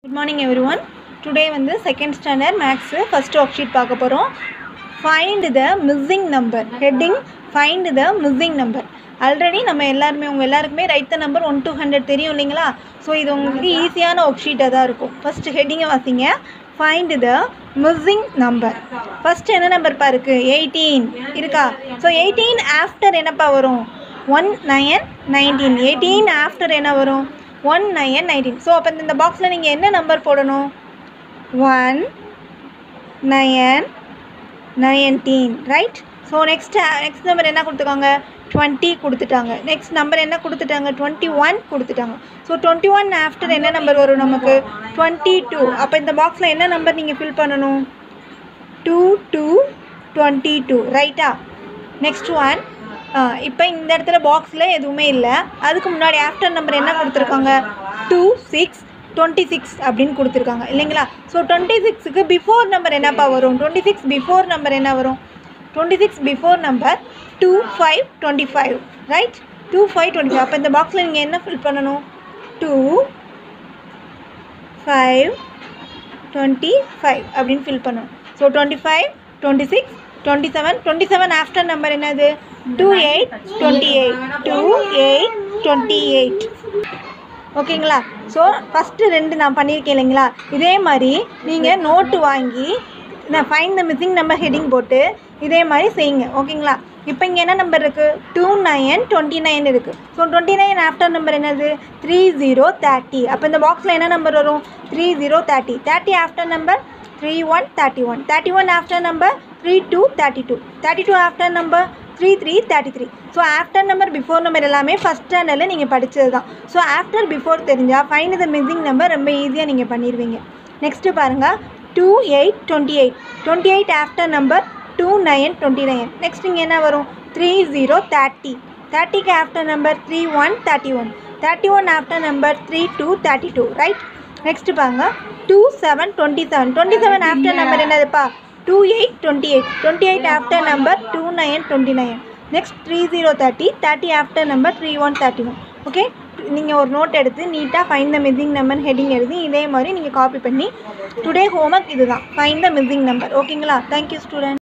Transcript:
good morning everyone today வந்து second standard maths first worksheet பார்க்க போகிறோம் find the missing number heading find the missing number already நம்ம எல்லாருமே உங்கள் எல்லாருக்குமே write the number one two hundred தெரியும் இல்லைங்களா ஸோ இது உங்களுக்கு ஈஸியான ஒர்க் ஷீட்டாக தான் இருக்கும் ஃபஸ்ட்டு ஹெட்டிங்கை வாசிங்க find the missing number first என்ன நம்பர்ப்பா இருக்குது எயிட்டீன் இருக்கா ஸோ எயிட்டீன் ஆஃப்டர் என்னப்பா வரும் one nine nineteen eighteen after என்ன வரும் ஒன் நயன் நைன்டீன் ஸோ அப்போ இந்த பாக்ஸில் நீங்கள் என்ன நம்பர் போடணும் one nine nineteen right so next next number என்ன கொடுத்துருக்காங்க டுவெண்ட்டி கொடுத்துட்டாங்க நெக்ஸ்ட் நம்பர் என்ன கொடுத்துட்டாங்க டுவெண்ட்டி ஒன் கொடுத்துட்டாங்க ஸோ டுவெண்ட்டி ஒன் ஆஃப்டர் என்ன நம்பர் வரும் நமக்கு டுவெண்ட்டி டூ அப்போ இந்த பாக்ஸில் என்ன நம்பர் நீங்கள் ஃபில் பண்ணணும் டூ டூ டுவெண்ட்டி டூ ரைட்டா நெக்ஸ்ட் ஒன் இப்போ இந்த இடத்துல பாக்ஸில் எதுவுமே இல்லை அதுக்கு முன்னாடி ஆஃப்டர் நம்பர் என்ன கொடுத்துருக்காங்க டூ சிக்ஸ் டுவெண்ட்டி சிக்ஸ் அப்படின்னு கொடுத்துருக்காங்க இல்லைங்களா ஸோ டுவெண்ட்டி சிக்ஸுக்கு பிஃபோர் நம்பர் என்னப்பா வரும் டுவெண்ட்டி சிக்ஸ் பிஃபோர் நம்பர் என்ன வரும் twenty six before number two five twenty five right two five twenty five அப்போ இந்த பாக்ஸில் நீங்கள் என்ன ஃபில் பண்ணணும் டூ ஃபைவ் டுவெண்ட்டி ஃபைவ் அப்படின்னு ஃபில் பண்ணணும் so twenty five twenty six twenty seven twenty seven after number என்னது two eight twenty eight two eight twenty eight ஓகேங்களா ஸோ ஃபஸ்ட்டு ரெண்டு நான் பண்ணியிருக்கேன் இல்லைங்களா இதே மாதிரி நீங்கள் நோட்டு வாங்கி நான் find the missing number heading போட்டு இதே மாதிரி செய்யுங்க ஓகேங்களா இப்போ இங்கே என்ன நம்பர் இருக்குது டூ நைன் டுவெண்ட்டி நைன் இருக்குது so twenty nine after number என்னது த்ரீ ஜீரோ தேர்ட்டி அப்போ இந்த பாக்ஸில் என்ன நம்பர் வரும் three zero thirty thirty after number three one thirty one thirty one after number three two thirty two thirty two after number three three thirty three so after number before number எல்லாமே first ஸ்டாண்டர்டில் நீங்கள் படித்தது தான் so after before தெரிஞ்சால் find the missing number ரொம்ப ஈஸியாக நீங்கள் பண்ணிடுவீங்க நெக்ஸ்ட்டு பாருங்கள் two eight twenty eight twenty eight after number two nine twenty nine next இங்கே என்ன வரும் த்ரீ ஜீரோ தேர்ட்டி தேர்ட்டிக்கு after number three one thirty one thirty one after number three two thirty two right next பாருங்க two seven twenty seven twenty seven after number என்னதுப்பா two eight twenty eight twenty eight after number two nine twenty nine next three zero thirty thirty after number three one thirty one okay நீங்கள் ஒரு note எடுத்து நீட்டாக find the missing number heading எழுதி இதே மாதிரி நீங்கள் copy பண்ணி today homework இதுதான் ஃபைன் த மிஸ்ஸிங் நம்பர் ஓகேங்களா தேங்க்யூ ஸ்டூடெண்ட்